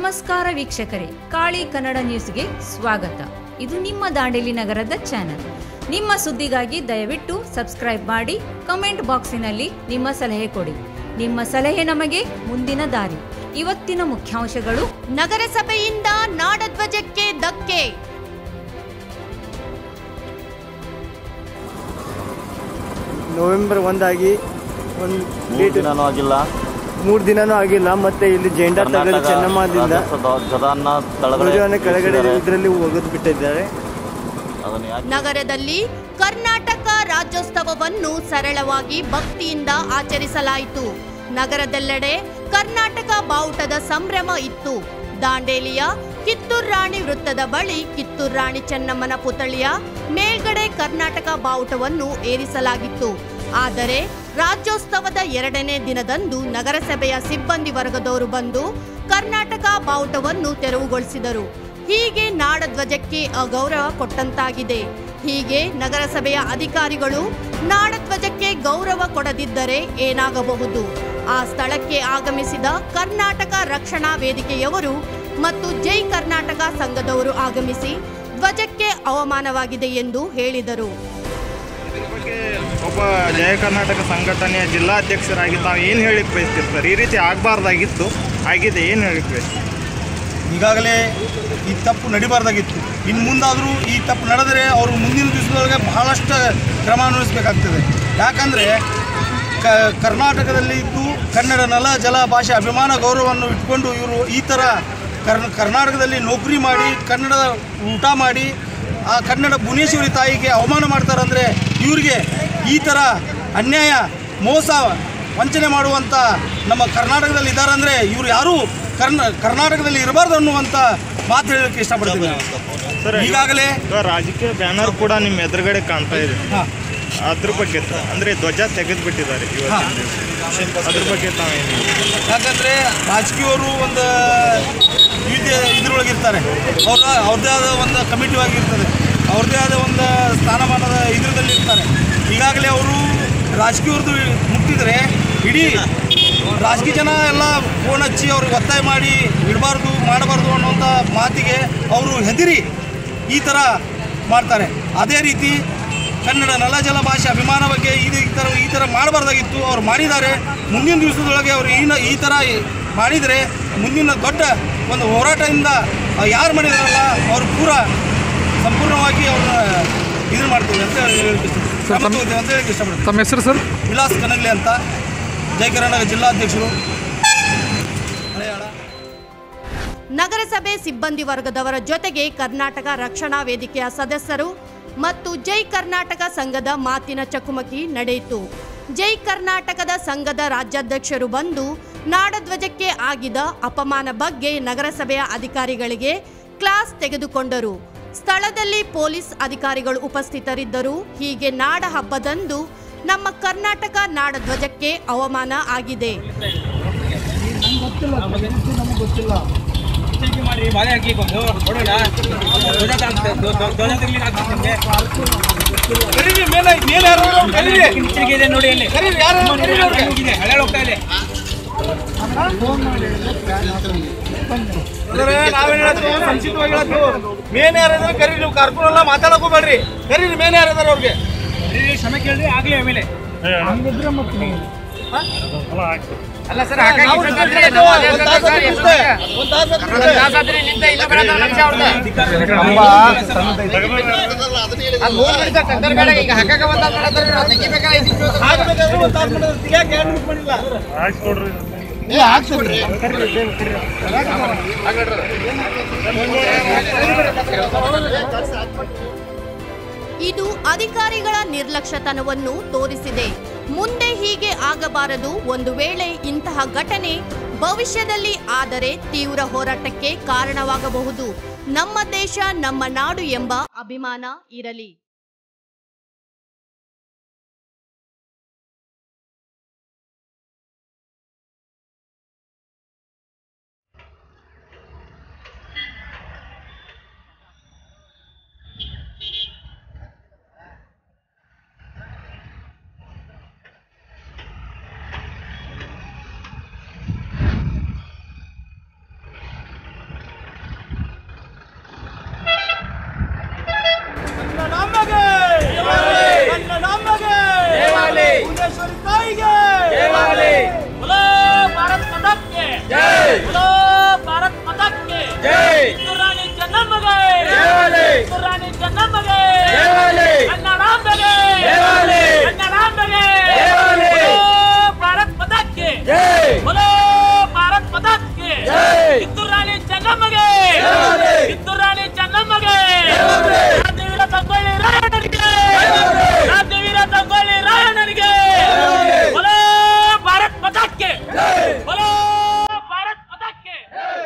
ನಮಸ್ಕಾರ ವೀಕ್ಷಕರೇ ಕಾಳಿ ಕನ್ನಡ ನ್ಯೂಸ್ಗೆ ಸ್ವಾಗತ ಇದು ನಿಮ್ಮ ದಾಂಡೇಲಿ ನಗರದ ಚಾನೆಲ್ ನಿಮ್ಮ ಸುದ್ದಿಗಾಗಿ ದಯವಿಟ್ಟು ಸಬ್ಸ್ಕ್ರೈಬ್ ಮಾಡಿ ಕಮೆಂಟ್ ಬಾಕ್ಸಿನಲ್ಲಿ ನಿಮ್ಮ ಸಲಹೆ ಕೊಡಿ ನಿಮ್ಮ ಸಲಹೆ ನಮಗೆ ಮುಂದಿನ ದಾರಿ ಇವತ್ತಿನ ಮುಖ್ಯಾಂಶಗಳು ನಗರಸಭೆಯಿಂದ ನಾಡಧ್ವಜಕ್ಕೆ ಧಕ್ಕೆ ನವೆಂಬರ್ ಒಂದಾಗಿ ಒಂದು ಮೂರು ಡೇಟ್ ದಿನಾನೂ ಆಗಿಲ್ಲ ಮೂರು ದಿನನೂ ಆಗಿಲ್ಲ ಮತ್ತೆ ಇಲ್ಲಿ ಜೆಂಡಾ ತೆಗೆದು ಕರ್ನಾಟಕ ಚೆನ್ನಮ್ಮದಿಂದ ರಾಜ್ಯೋತ್ಸವ ಧ್ವಜಾನ್ನ ತಳಗಡೆ ಧ್ವಜವನ್ನು ಕೆಳಗಡೆ ಇಳಿಸಿದ್ದಾರೆ. ಇದರಲ್ಲಿ ಒಗೆದು ಬಿಟ್ಟಿದ್ದಾರೆ ಅದನ್ನ ಯಾಕೆ ನಗರದಲ್ಲಿ ಕರ್ನಾಟಕ ರಾಜ್ಯೋತ್ಸವವನ್ನು ಸರಳವಾಗಿ ಭಕ್ತಿಯಿಂದ ಆಚರಿಸಲಾಯಿತು ನಗರದೆಲ್ಲೆಡೆ ಕರ್ನಾಟಕ ಬಾವುಟದ ಸಂಭ್ರಮ ಇತ್ತು ದಾಂಡೇಲಿಯ ಕಿತ್ತೂರ್ ರಾಣಿ ವೃತ್ತದ ಬಳಿ ಕಿತ್ತೂರ್ ರಾಣಿ ಚೆನ್ನಮ್ಮನ ಪುತಳಿಯ ಮೇಲ್ಗಡೆ ಕರ್ನಾಟಕ ಬಾವುಟವನ್ನು ಏರಿಸಲಾಗಿತ್ತು ಆದರೆ ರಾಜ್ಯೋತ್ಸವದ ಎರಡನೇ ದಿನದಂದು ನಗರಸಭೆಯ ಸಿಬ್ಬಂದಿ ವರ್ಗದವರು ಬಂದು ಕರ್ನಾಟಕ ಬಾವುಟವನ್ನು ತೆರವುಗೊಳಿಸಿದರು ಹೀಗೆ ನಾಡಧ್ವಜಕ್ಕೆ ಅಗೌರವ ಕೊಟ್ಟಂತಾಗಿದೆ ಹೀಗೆ ನಗರಸಭೆಯ ಅಧಿಕಾರಿಗಳು ನಾಡಧ್ವಜಕ್ಕೆ ಗೌರವ ಕೊಡದಿದ್ದರೆ ಏನಾಗಬಹುದು ಆ ಸ್ಥಳಕ್ಕೆ ಆಗಮಿಸಿದ ಕರ್ನಾಟಕ ರಕ್ಷಣಾ ವೇದಿಕೆಯವರು ಮತ್ತು ಜೈ ಕರ್ನಾಟಕ ಸಂಘದವರು ಆಗಮಿಸಿ ಧ್ವಜಕ್ಕೆ ಅವಮಾನವಾಗಿದೆ ಎಂದು ಹೇಳಿದರು ಇದ್ರ ಬಗ್ಗೆ ಒಬ್ಬ ಜಯ ಕರ್ನಾಟಕ ಸಂಘಟನೆಯ ಜಿಲ್ಲಾಧ್ಯಕ್ಷರಾಗಿ ತಾವು ಏನು ಹೇಳಿಕ್ ಬಯಸ್ತೀರಿ ಸರ್ ಈ ರೀತಿ ಆಗಬಾರ್ದಾಗಿತ್ತು ಆಗಿದೆ ಏನು ಹೇಳಿಕ್ ಬಯಸ್ತೀರಿ ಈಗಾಗಲೇ ಈ ತಪ್ಪು ನಡಿಬಾರ್ದಾಗಿತ್ತು ಇನ್ನು ಮುಂದಾದರೂ ಈ ತಪ್ಪು ನಡೆದರೆ ಅವರು ಮುಂದಿನ ದಿವಸದೊಳಗೆ ಬಹಳಷ್ಟು ಕ್ರಮ ಅನ್ವಯಿಸಬೇಕಾಗ್ತದೆ ಯಾಕಂದರೆ ಕ ಕರ್ನಾಟಕದಲ್ಲಿ ಇದ್ದು ಕನ್ನಡ ನೆಲ ಜಲ ಭಾಷೆ ಅಭಿಮಾನ ಗೌರವವನ್ನು ಇಟ್ಕೊಂಡು ಇವರು ಈ ಥರ ಕರ್ನ ಕರ್ನಾಟಕದಲ್ಲಿ ನೌಕರಿ ಮಾಡಿ ಕನ್ನಡ ಊಟ ಮಾಡಿ ಆ ಕನ್ನಡ ಭುವನೇಶ್ವರಿ ತಾಯಿಗೆ ಅವಮಾನ ಮಾಡ್ತಾರಂದರೆ ಇವರಿಗೆ ಈ ಥರ ಅನ್ಯಾಯ ಮೋಸ ವಂಚನೆ ಮಾಡುವಂಥ ನಮ್ಮ ಕರ್ನಾಟಕದಲ್ಲಿ ಇದ್ದಾರಂದರೆ ಇವರು ಯಾರೂ ಕರ್ನ ಕರ್ನಾಟಕದಲ್ಲಿ ಇರಬಾರ್ದು ಅನ್ನುವಂಥ ಮಾತು ಹೇಳಲಿಕ್ಕೆ ಇಷ್ಟಪಡ್ತೀನಿ ಸರ್ ಈಗಾಗಲೇ ಈಗ ರಾಜಕೀಯ ಬ್ಯಾನರ್ ಕೂಡ ನಿಮ್ಮ ಎದುರುಗಡೆ ಕಾಣ್ತಾ ಇದೆ ಹಾಂ ಅದ್ರ ಬಗ್ಗೆ ತ- ಅಂದ್ರೆ ಧ್ವಜ ತೆಗೆದು ಬಿಟ್ಟಿದ್ದಾರೆ ಇವತ್ತಿನ ದಿವಸ ಅದ್ರ ಬಗ್ಗೆ ತಾವೇನು ಯಾಕಂದರೆ ರಾಜಕೀಯವರು ಒಂದು ವಿವಿಧ ಇದ್ರೊಳಗೆ ಇರ್ತಾರೆ ಅವ್ರ ಅವ್ರದ್ದೇ ಆದ ಒಂದು ಕಮಿಟಿ ಆಗಿರ್ತದೆ ಅವ್ರದ್ದೇ ಆದ ಒಂದು ಸ್ಥಾನಮಾನದ ಇದ್ರದಲ್ಲಿ ಇರ್ತಾರೆ ಈಗಾಗಲೇ ಅವರು ರಾಜಕೀಯವ್ರದ್ದು ಮುಟ್ಟಿದರೆ ಇಡೀ ರಾಜಕೀಯ ಜನ ಎಲ್ಲ ಫೋನ್ ಹಚ್ಚಿ ಅವ್ರಿಗೆ ಒತ್ತಾಯ ಮಾಡಿ ಇಡಬಾರ್ದು ಮಾಡಬಾರ್ದು ಅನ್ನುವಂಥ ಮಾತಿಗೆ ಅವರು ಹೆದರಿ ಈ ಥರ ಮಾಡ್ತಾರೆ ಅದೇ ರೀತಿ ಕನ್ನಡ ನೆಲ ಜಲ ಭಾಷೆ ಅಭಿಮಾನ ಬಗ್ಗೆ ಇದು ಈ ಥರ ಈ ಥರ ಮಾಡಬಾರ್ದಾಗಿತ್ತು ಅವ್ರು ಮಾಡಿದ್ದಾರೆ ಮುಂದಿನ ದಿವಸದೊಳಗೆ ಅವರು ಈ ನ- ಈ ಥರ ಮಾಡಿದರೆ ಮುಂದಿನ ದೊಡ್ಡ ಒಂದು ಹೋರಾಟದಿಂದ ಯಾರು ಮಾಡಿದಾರಲ್ಲ ಅವರು ಪೂರ ಸಂಪೂರ್ಣವಾಗಿ ಅವ್ರನ್ನ ಇದನ್ನು ಮಾಡ್ತೀವಿ ಅಂತ ಹೇಳಲಿಕ್ಕೆ ಇಷ್ಟ- ಕ್ರಮ ತಗೋತೀವಿ ಅಂತ ಹೇಳಕ್ಕೆ ಇಷ್ಟಪಡ್ತೀನಿ ತಮ್ಮ ಹೆಸರು ಸರ್ ವಿಲಾಸ್ ಕನಗ್ಲಿ ಅಂತ ಜಯ ಕರ್ನಾಟಕ ಜಿಲ್ಲಾಧ್ಯಕ್ಷರು ಹಳೆಯಾಳ ನಗರಸಭೆ ಸಿಬ್ಬಂದಿ ವರ್ಗದವರ ಜೊತೆಗೆ ಕರ್ನಾಟಕ ರಕ್ಷಣಾ ವೇದಿಕೆಯ ಸದಸ್ಯರು ಮತ್ತು ಜೈ ಕರ್ನಾಟಕ ಸಂಘದ ಮಾತಿನ ಚಕಮಕಿ ನಡೆಯಿತು ಜೈ ಕರ್ನಾಟಕದ ಸಂಘದ ರಾಜ್ಯಾಧ್ಯಕ್ಷರು ಬಂದು ನಾಡಧ್ವಜಕ್ಕೆ ಆಗಿದ ಅಪಮಾನ ಬಗ್ಗೆ ನಗರಸಭೆಯ ಅಧಿಕಾರಿಗಳಿಗೆ ಕ್ಲಾಸ್ ತೆಗೆದುಕೊಂಡರು ಸ್ಥಳದಲ್ಲಿ ಪೊಲೀಸ್ ಅಧಿಕಾರಿಗಳು ಉಪಸ್ಥಿತರಿದ್ದರು ಹೀಗೆ ನಾಡ ಹಬ್ಬದಂದು ನಮ್ಮ ಕರ್ನಾಟಕ ನಾಡಧ್ವಜಕ್ಕೆ ಅವಮಾನ ಆಗಿದೆ ನಾವೇನು ಹೇಳತ್ತು ಸಂಕ್ಷಿಪ್ತವಾಗಿ ಹೇಳತ್ತು ಮೇನ್ ಯಾರಾದ್ರೆ ಕರೀರಿ ನೀವು ಕರ್ಕೊಂಡೆಲ್ಲ ಮಾತಾಡಕ್ಕೂ ಬೇಡ್ರಿ ಕರೀರಿ ಮೇನ್ ಯಾರಿದಾರೆ ಅವ್ರಿಗೆ ಆಗಬೇಕಾದ್ರೆ ಒಂದು ತಾಸು ಮಾಡಿದ್ರೆ ತೆಗಿಯಕ್ಕೆ ಎರಡು ನಿಮಿಷ ಮಾಡಿಲ್ಲ ಇದು ಅಧಿಕಾರಿಗಳ ನಿರ್ಲಕ್ಷ್ಯತನವನ್ನು ತೋರಿಸಿದೆ ಮುಂದೆ ಹೀಗೆ ಆಗಬಾರದು ಒಂದು ವೇಳೆ ಇಂತಹ ಘಟನೆ ಭವಿಷ್ಯದಲ್ಲಿ ಆದರೆ ತೀವ್ರ ಹೋರಾಟಕ್ಕೆ ಕಾರಣವಾಗಬಹುದು ನಮ್ಮ ದೇಶ ನಮ್ಮ ನಾಡು ಎಂಬ ಅಭಿಮಾನ ಇರಲಿ ತಾಯಿಗೆ बोलो भारत माता के बोलो भारत माता के ಹಿಂದೂ ರಾಣಿ ಚೆನ್ನಮ್ಮಗೆ ಹಿಂದೂ ರಾಣಿ ಚೆನ್ನಮ್ಮಗೆ ಕನ್ನಡಾಂಬೆಗೆ ಕನ್ನಡಾಂಬೆಗೆ बोलो भारत माता के बोलो भारत माता के ಹಿಂದೂ ರಾಣಿ ಚೆನ್ನಮ್ಮಗೆ ಹಿಂದೂ ರಾಣಿ ಚೆನ್ನಮ್ಮಗೆ ರಾಜವೀರ ಸಂಗೊಳ್ಳಿ ರಾಯಣ್ಣನಿಗೆ ರಾಜವೀರ ಸಂಗೊಳ್ಳಿ ರಾಯಣ್ಣನಿಗೆ बोलो भारत माता के बोलो भारत माता के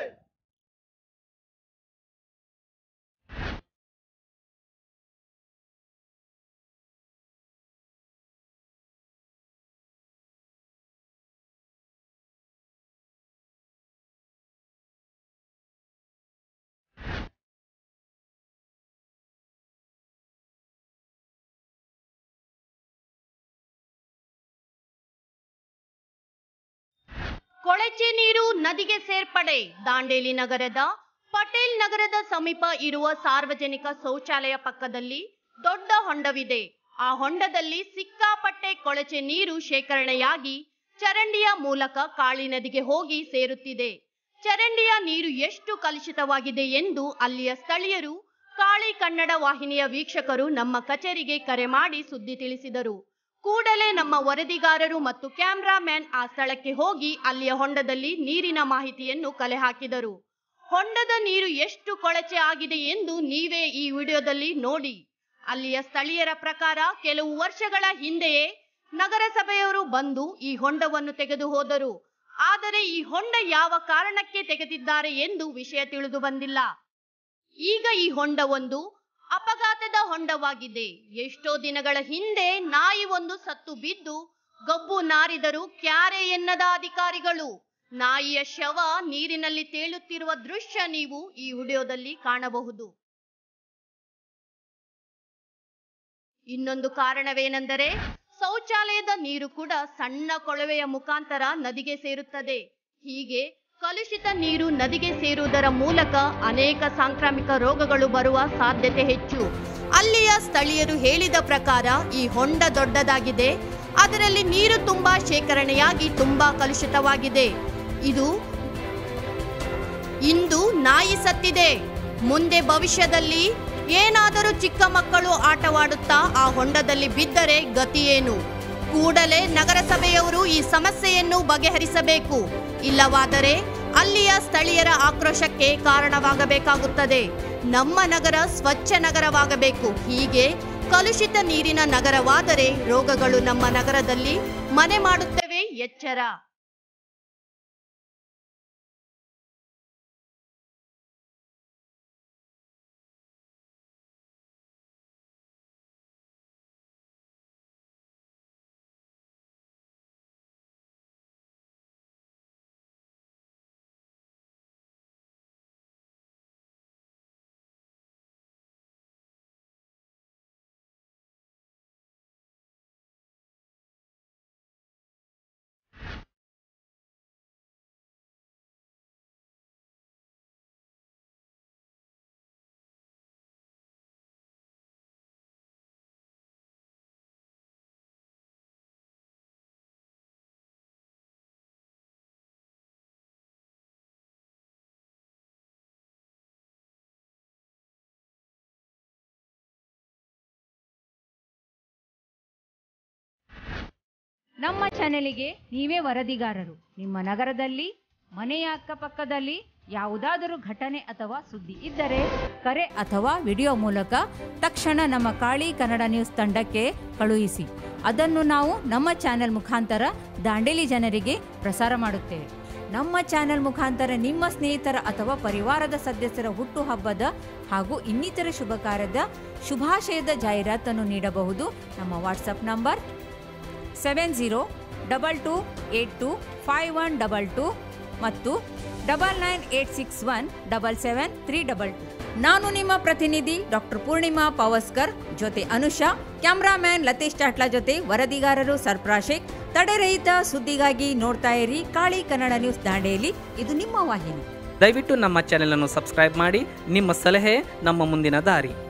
ಕೊಳಚೆ ನೀರು ನದಿಗೆ ಸೇರ್ಪಡೆ ದಾಂಡೇಲಿ ನಗರದ ಪಟೇಲ್ ನಗರದ ಸಮೀಪ ಇರುವ ಸಾರ್ವಜನಿಕ ಶೌಚಾಲಯ ಪಕ್ಕದಲ್ಲಿ ದೊಡ್ಡ ಹೊಂಡವಿದೆ ಆ ಹೊಂಡದಲ್ಲಿ ಸಿಕ್ಕಾಪಟ್ಟೆ ಕೊಳಚೆ ನೀರು ಶೇಖರಣೆಯಾಗಿ ಚರಂಡಿಯ ಮೂಲಕ ಕಾಳಿ ನದಿಗೆ ಹೋಗಿ ಸೇರುತ್ತಿದೆ ಚರಂಡಿಯ ನೀರು ಎಷ್ಟು ಕಲುಷಿತವಾಗಿದೆ ಎಂದು ಅಲ್ಲಿಯ ಸ್ಥಳೀಯರು ಕಾಳಿ ಕನ್ನಡ ವಾಹಿನಿಯ ವೀಕ್ಷಕರು ನಮ್ಮ ಕಚೇರಿಗೆ ಕರೆ ಮಾಡಿ ಸುದ್ದಿ ತಿಳಿಸಿದರು ಕೂಡಲೇ ನಮ್ಮ ವರದಿಗಾರರು ಮತ್ತು ಕ್ಯಾಮ್ರಾಮ್ಯಾನ್ ಆ ಸ್ಥಳಕ್ಕೆ ಹೋಗಿ ಅಲ್ಲಿಯ ಹೊಂಡದಲ್ಲಿ ನೀರಿನ ಮಾಹಿತಿಯನ್ನು ಕಲೆ ಹಾಕಿದರು ಹೊಂಡದ ನೀರು ಎಷ್ಟು ಕೊಳಚೆ ಆಗಿದೆ ಎಂದು ನೀವೇ ಈ ವಿಡಿಯೋದಲ್ಲಿ ನೋಡಿ ಅಲ್ಲಿಯ ಸ್ಥಳೀಯರ ಪ್ರಕಾರ ಕೆಲವು ವರ್ಷಗಳ ಹಿಂದೆಯೇ ನಗರಸಭೆಯವರು ಬಂದು ಈ ಹೊಂಡವನ್ನು ತೆಗೆದು ಹೋದರು ಆದರೆ ಈ ಹೊಂಡ ಯಾವ ಕಾರಣಕ್ಕೆ ತೆಗೆದಿದ್ದಾರೆ ಎಂದು ವಿಷಯ ತಿಳಿದು ಬಂದಿಲ್ಲ ಈಗ ಈ ಹೊಂಡ ಒಂದು ಅಪಘಾತದ ಹೊಂಡವಾಗಿದೆ ಎಷ್ಟೋ ದಿನಗಳ ಹಿಂದೆ ನಾಯಿ ಒಂದು ಸತ್ತು ಬಿದ್ದು ಗಬ್ಬು ನಾರಿದರು ಕ್ಯಾರೆ ಎನ್ನದ ಅಧಿಕಾರಿಗಳು ನಾಯಿಯ ಶವ ನೀರಿನಲ್ಲಿ ತೇಲುತ್ತಿರುವ ದೃಶ್ಯ ನೀವು ಈ ವಿಡಿಯೋದಲ್ಲಿ ಕಾಣಬಹುದು ಇನ್ನೊಂದು ಕಾರಣವೇನೆಂದರೆ ಶೌಚಾಲಯದ ನೀರು ಕೂಡ ಸಣ್ಣ ಕೊಳವೆಯ ಮುಖಾಂತರ ನದಿಗೆ ಸೇರುತ್ತದೆ ಹೀಗೆ ಕಲುಷಿತ ನೀರು ನದಿಗೆ ಸೇರುವುದರ ಮೂಲಕ ಅನೇಕ ಸಾಂಕ್ರಾಮಿಕ ರೋಗಗಳು ಬರುವ ಸಾಧ್ಯತೆ ಹೆಚ್ಚು ಅಲ್ಲಿಯ ಸ್ಥಳೀಯರು ಹೇಳಿದ ಪ್ರಕಾರ ಈ ಹೊಂಡ ದೊಡ್ಡದಾಗಿದೆ ಅದರಲ್ಲಿ ನೀರು ತುಂಬಾ ಶೇಖರಣೆಯಾಗಿ ತುಂಬಾ ಕಲುಷಿತವಾಗಿದೆ ಇದು ಇಂದು ನಾಯಿ ಸತ್ತಿದೆ ಮುಂದೆ ಭವಿಷ್ಯದಲ್ಲಿ ಏನಾದರೂ ಚಿಕ್ಕ ಮಕ್ಕಳು ಆಟವಾಡುತ್ತಾ ಆ ಹೊಂಡದಲ್ಲಿ ಬಿದ್ದರೆ ಗತಿಯೇನು ಕೂಡಲೇ ನಗರಸಭೆಯವರು ಈ ಸಮಸ್ಯೆಯನ್ನು ಬಗೆಹರಿಸಬೇಕು ಇಲ್ಲವಾದರೆ ಅಲ್ಲಿಯ ಸ್ಥಳೀಯರ ಆಕ್ರೋಶಕ್ಕೆ ಕಾರಣವಾಗಬೇಕಾಗುತ್ತದೆ ನಮ್ಮ ನಗರ ಸ್ವಚ್ಛ ನಗರವಾಗಬೇಕು ಹೀಗೆ ಕಲುಷಿತ ನೀರಿನ ನಗರವಾದರೆ ರೋಗಗಳು ನಮ್ಮ ನಗರದಲ್ಲಿ ಮನೆ ಮಾಡುತ್ತವೆ ಎಚ್ಚರ ನಮ್ಮ ಚಾನೆಲಿಗೆ ನೀವೇ ವರದಿಗಾರರು ನಿಮ್ಮ ನಗರದಲ್ಲಿ ಮನೆಯ ಅಕ್ಕಪಕ್ಕದಲ್ಲಿ ಯಾವುದಾದರೂ ಘಟನೆ ಅಥವಾ ಸುದ್ದಿ ಇದ್ದರೆ ಕರೆ ಅಥವಾ ವಿಡಿಯೋ ಮೂಲಕ ತಕ್ಷಣ ನಮ್ಮ ಕಾಳಿ ಕನ್ನಡ ನ್ಯೂಸ್ ತಂಡಕ್ಕೆ ಕಳುಹಿಸಿ ಅದನ್ನು ನಾವು ನಮ್ಮ ಚಾನೆಲ್ ಮುಖಾಂತರ ದಾಂಡೇಲಿ ಜನರಿಗೆ ಪ್ರಸಾರ ಮಾಡುತ್ತೇವೆ ನಮ್ಮ ಚಾನೆಲ್ ಮುಖಾಂತರ ನಿಮ್ಮ ಸ್ನೇಹಿತರ ಅಥವಾ ಪರಿವಾರದ ಸದಸ್ಯರ ಹುಟ್ಟುಹಬ್ಬದ ಹಾಗೂ ಇನ್ನಿತರ ಶುಭ ಕಾರ್ಯದ ಶುಭಾಶಯದ ಜಾಹೀರಾತನ್ನು ನೀಡಬಹುದು ನಮ್ಮ WhatsApp number seven zero double two eight two five one double two ಮತ್ತು double nine eight six one double seven three double two ನಾನು ನಿಮ್ಮ ಪ್ರತಿನಿಧಿ ಡಾಕ್ಟರ್ ಪೂರ್ಣಿಮಾ ಪವಸ್ಕರ್ ಜೊತೆ ಅನುಷಾ ಕ್ಯಾಮ್ರಾಮ್ಯಾನ್ ಲತೀಶ್ ಚಾಟ್ಲಾ ಜೊತೆ ವರದಿಗಾರರು ಸರ್ಪ್ರಾಶ್ ಶೇಖ್ ತಡೆರಹಿತ ಸುದ್ದಿಗಾಗಿ ನೋಡ್ತಾ ಇರಿ ಕಾಳಿ ಕನ್ನಡ ನ್ಯೂಸ್ ದಾಂಡೇಲಿ ಇದು ನಿಮ್ಮ ವಾಹಿನಿ ದಯವಿಟ್ಟು ನಮ್ಮ ಚಾನೆಲ್ ಅನ್ನು ಸಬ್ಸ್ಕ್ರೈಬ್ ಮಾಡಿ ನಿಮ್ಮ ಸಲಹೆ ನಮ್ಮ ಮುಂದಿನ ದಾರಿ